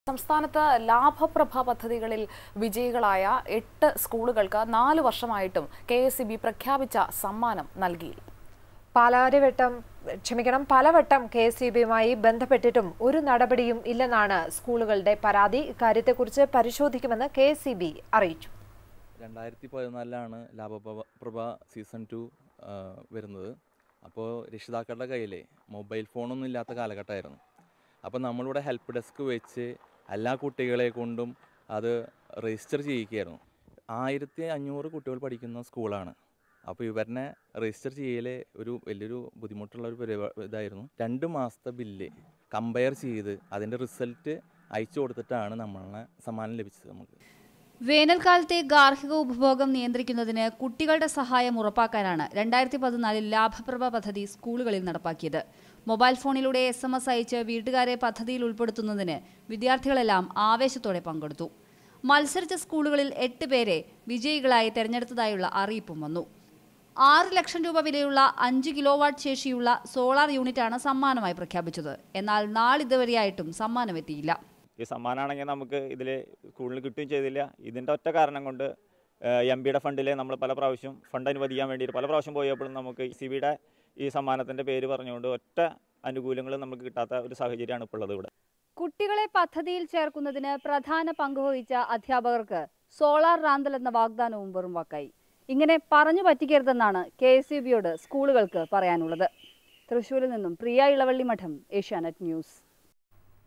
സംസ്ഥാനത്ത് ലാഭപ്രഭ പദ്ധതികളിൽ വിജയികളായ എട്ട് സ്കൂളുകൾക്ക് നാല് വർഷമായിട്ടും കെ എസ് പ്രഖ്യാപിച്ച സമ്മാനം നൽകിയില്ല പാലാരിവട്ടം ക്ഷമിക്കണം പലവട്ടം കെ എസ് ഇ ബിയുമായി ബന്ധപ്പെട്ടിട്ടും ഒരു നടപടിയും ഇല്ലെന്നാണ് സ്കൂളുകളുടെ പരാതി ഇക്കാര്യത്തെക്കുറിച്ച് പരിശോധിക്കുമെന്ന് കെ എസ് ഇ ബി അറിയിച്ചു രണ്ടായിരത്തി പതിനാലിലാണ് ലാഭപ്രഭ പ്രഭ സീസൺ ടു വരുന്നത് അപ്പോൾ രക്ഷിതാക്കളുടെ കയ്യിൽ മൊബൈൽ ഫോണൊന്നും ഇല്ലാത്ത കാലഘട്ടമായിരുന്നു അപ്പോൾ നമ്മളിവിടെ ഹെൽപ്പ് ഡെസ്ക് വെച്ച് എല്ലാ കുട്ടികളെ കൊണ്ടും അത് രജിസ്റ്റർ ചെയ്യിക്കുകയായിരുന്നു ആയിരത്തി അഞ്ഞൂറ് കുട്ടികൾ പഠിക്കുന്ന സ്കൂളാണ് അപ്പോൾ ഇവരെ രജിസ്റ്റർ ചെയ്യൽ ഒരു വലിയൊരു ബുദ്ധിമുട്ടുള്ള ഒരു പരിപാ- ഇതായിരുന്നു രണ്ട് മാസത്തെ ബില്ല് കമ്പയർ ചെയ്ത് അതിൻ്റെ റിസൾട്ട് അയച്ചു കൊടുത്തിട്ടാണ് നമ്മളെ സമ്മാനം ലഭിച്ചത് നമുക്ക് വേനൽക്കാലത്തെ ഗാർഹിക ഉപഭോഗം നിയന്ത്രിക്കുന്നതിന് കുട്ടികളുടെ സഹായം ഉറപ്പാക്കാനാണ് രണ്ടായിരത്തി പതിനാലിൽ ലാഭപ്രഭ പദ്ധതി സ്കൂളുകളിൽ നടപ്പാക്കിയത് മൊബൈൽ ഫോണിലൂടെ എസ് എം എസ് അയച്ച് വീട്ടുകാരെ പദ്ധതിയിൽ ഉൾപ്പെടുത്തുന്നതിന് വിദ്യാർത്ഥികളെല്ലാം ആവേശത്തോടെ പങ്കെടുത്തു മത്സരിച്ച സ്കൂളുകളിൽ എട്ട് പേരെ വിജയികളായി തെരഞ്ഞെടുത്തതായുള്ള അറിയിപ്പും വന്നു ആറ് ലക്ഷം രൂപ വിലയുള്ള അഞ്ച് കിലോ വാട്ട് ശേഷിയുള്ള സോളാർ യൂണിറ്റാണ് സമ്മാനമായി പ്രഖ്യാപിച്ചത് എന്നാൽ നാളിതുവരെയായിട്ടും സമ്മാനം എത്തിയില്ല ഈ സമ്മാനമാണെങ്കിൽ നമുക്ക് ഇതിൽ സ്കൂളിൽ കിട്ടുകയും ചെയ്തില്ല ഇതിൻ്റെ ഒറ്റ കാരണം കൊണ്ട് എം ബിയുടെ ഫണ്ടിൽ നമ്മൾ പല പ്രാവശ്യം ഫണ്ട് അനുവദിക്കാൻ വേണ്ടിയിട്ട് പല പ്രാവശ്യം പോയപ്പോഴും നമുക്ക് സി ബിയുടെ ഈ സമ്മാനത്തിൻ്റെ പേര് പറഞ്ഞുകൊണ്ട് ഒറ്റ ആനുകൂല്യങ്ങൾ നമുക്ക് കിട്ടാത്ത ഒരു സാഹചര്യമാണ് ഇപ്പോൾ ഉള്ളത് ഇവിടെ കുട്ടികളെ പദ്ധതിയിൽ ചേർക്കുന്നതിന് പ്രധാന പങ്കുവഹിച്ച അധ്യാപകർക്ക് സോളാർ റാന്തൽ എന്ന വാഗ്ദാനവും വെറും വാക്കായി ഇങ്ങനെ പറഞ്ഞു പറ്റിക്കരുതെന്നാണ് കെ എസ് ബിയോട് സ്കൂളുകൾക്ക് പറയാനുള്ളത് തൃശ്ശൂരിൽ നിന്നും പ്രിയ ഇളവള്ളി മഠം ഏഷ്യാനെറ്റ് ന്യൂസ്